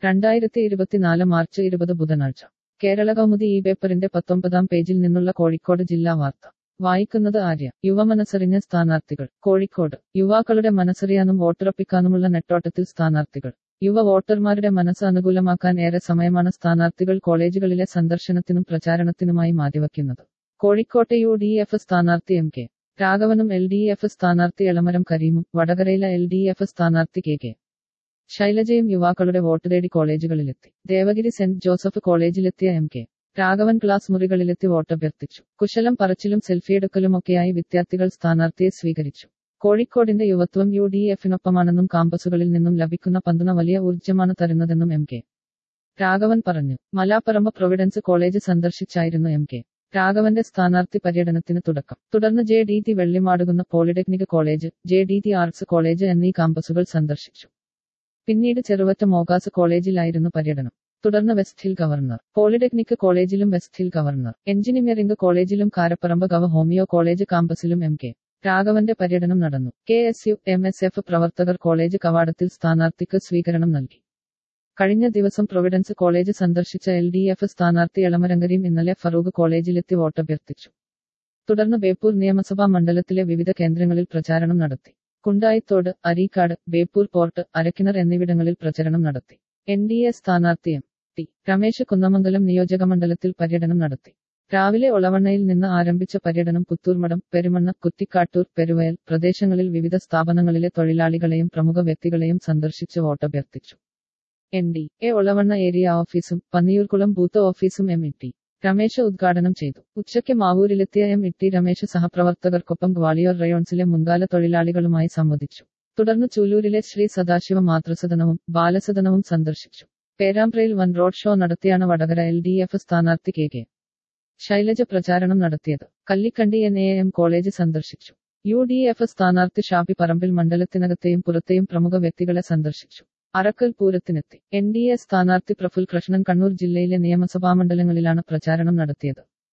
രണ്ടായിരത്തി ഇരുപത്തിനാല് മാർച്ച് ഇരുപത് ബുധനാഴ്ച കേരള കൗമുദി ഈ പേപ്പറിന്റെ പത്തൊമ്പതാം പേജിൽ നിന്നുള്ള കോഴിക്കോട് ജില്ലാ വാർത്ത വായിക്കുന്നത് ആര്യ യുവമനസ്സറിഞ്ഞ സ്ഥാനാർത്ഥികൾ കോഴിക്കോട് യുവാക്കളുടെ മനസ്സറിയാനും വോട്ടുറപ്പിക്കാനുമുള്ള നെട്ടോട്ടത്തിൽ സ്ഥാനാർത്ഥികൾ യുവ വോട്ടർമാരുടെ മനസ്സ് അനുകൂലമാക്കാൻ ഏറെ സമയമാണ് സ്ഥാനാർത്ഥികൾ കോളേജുകളിലെ സന്ദർശനത്തിനും പ്രചാരണത്തിനുമായി മാറ്റിവയ്ക്കുന്നത് കോഴിക്കോട്ടെ യു ഡി എഫ് സ്ഥാനാർത്ഥി എം കെ രാഘവനും എൽ ഡി എഫ് സ്ഥാനാർത്ഥി എളമരം കരീമും വടകരയിലെ എൽ ഡി എഫ് സ്ഥാനാർത്ഥി കെ കെ ശൈലജയും യുവാക്കളുടെ വോട്ട് തേടി കോളേജുകളിലെത്തി ദേവഗിരി സെന്റ് ജോസഫ് കോളേജിലെത്തിയ എം കെ രാഘവൻ ക്ലാസ് മുറികളിലെത്തി വോട്ടഭ്യർത്ഥിച്ചു കുശലം പറച്ചിലും സെൽഫിയെടുക്കലുമൊക്കെയായി വിദ്യാർത്ഥികൾ സ്ഥാനാർത്ഥിയെ സ്വീകരിച്ചു കോഴിക്കോടിന്റെ യുവത്വം യു ഡി എഫിനൊപ്പമാണെന്നും കാമ്പസുകളിൽ നിന്നും ലഭിക്കുന്ന പന്തുണ വലിയ ഊർജ്ജമാണ് തരുന്നതെന്നും എം കെ രാഘവൻ പറഞ്ഞു മലാപ്പറമ്പ് പ്രൊവിഡൻസ് കോളേജ് സന്ദർശിച്ചായിരുന്നു എം കെ രാഘവന്റെ സ്ഥാനാർത്ഥി പര്യടനത്തിന് തുടക്കം തുടർന്ന് J D T Vellimadukunnu polytechnic college J D T arts college എന്നീ കാമ്പസുകൾ സന്ദർശിച്ചു പിന്നീട് ചെറുവറ്റ മോഗാസ് കോളേജിലായിരുന്നു പര്യടനം തുടർന്ന് വെസ്റ്റ് ഹിൽ ഗവർണർ പോളിടെക്നിക് കോളേജിലും വെസ്റ്റ് ഹിൽ ഗവർണർ എഞ്ചിനീയറിംഗ് കോളേജിലും കാരപ്പറമ്പ് ഗവ ഹോമിയോ കോളേജ് കാമ്പസിലും എം കെ രാഘവന്റെ പര്യടനം നടന്നു K S U M S F പ്രവർത്തകർ കോളേജ് കവാടത്തിൽ സ്ഥാനാർത്ഥിക്ക് സ്വീകരണം നൽകി കഴിഞ്ഞ ദിവസം പ്രൊവിഡൻസ് കോളേജ് സന്ദർശിച്ച എൽ ഡി എഫ് സ്ഥാനാർത്ഥി എളമരങ്കരിയും ഇന്നലെ ഫറൂഖ് കോളേജിലെത്തി വോട്ടഭ്യർത്ഥിച്ചു തുടർന്ന് ബേപ്പൂർ നിയമസഭാ മണ്ഡലത്തിലെ വിവിധ കേന്ദ്രങ്ങളിൽ പ്രചാരണം നടത്തി കുണ്ടായിത്തോട് അരീക്കാട് ബേപ്പൂർ പോർട്ട് അരക്കിണർ എന്നിവിടങ്ങളിൽ പ്രചരണം നടത്തി എൻ ഡി എ സ്ഥാനാർത്ഥി എം ടി രമേശ് കുന്നമംഗലം നിയോജകമണ്ഡലത്തിൽ പര്യടനം നടത്തി രാവിലെ ഒളവണ്ണയിൽ നിന്ന് ആരംഭിച്ച പര്യടനം പുത്തൂർമഠം പെരുമണ്ണ കുറ്റിക്കാട്ടൂർ പെരുവയൽ പ്രദേശങ്ങളിൽ വിവിധ സ്ഥാപനങ്ങളിലെ തൊഴിലാളികളെയും പ്രമുഖ വ്യക്തികളെയും സന്ദർശിച്ച് വോട്ടഭ്യർത്ഥിച്ചു N D A Olavanna area ഓഫീസും പന്നിയൂർകുളം ബൂത്ത് ഓഫീസും എം ഇ ടി രമേശ് ഉദ്ഘാടനം ചെയ്തു ഉച്ചയ്ക്ക് മാവൂരിലെത്തിയ എം ഇ ടി രമേശ് സഹപ്രവർത്തകർക്കൊപ്പം ഗ്വാളിയോർ റയോൺസിലെ മുൻകാല തൊഴിലാളികളുമായി സംവദിച്ചു തുടർന്ന് ചൂലൂരിലെ ശ്രീ സദാശിവ മാതൃസദനവും ബാലസദനവും സന്ദർശിച്ചു പേരാമ്പ്രയിൽ വൻ റോഡ് ഷോ നടത്തിയാണ് വടകര എൽ ഡി എഫ് സ്ഥാനാർത്ഥി കെ കെ ശൈലജ പ്രചാരണം നടത്തിയത് Kallikandi N A M college സന്ദർശിച്ചു യു ഡി എഫ് സ്ഥാനാർത്ഥി ഷാഫി പറമ്പിൽ മണ്ഡലത്തിനകത്തെയും പുറത്തെയും പ്രമുഖ വ്യക്തികളെ സന്ദർശിച്ചു അറക്കൽ പൂരത്തിനെത്തി എൻ ഡി എ സ്ഥാനാർത്ഥി പ്രഫുൽ കൃഷ്ണൻ കണ്ണൂർ ജില്ലയിലെ നിയമസഭാ മണ്ഡലങ്ങളിലാണ് പ്രചാരണം നടത്തിയത്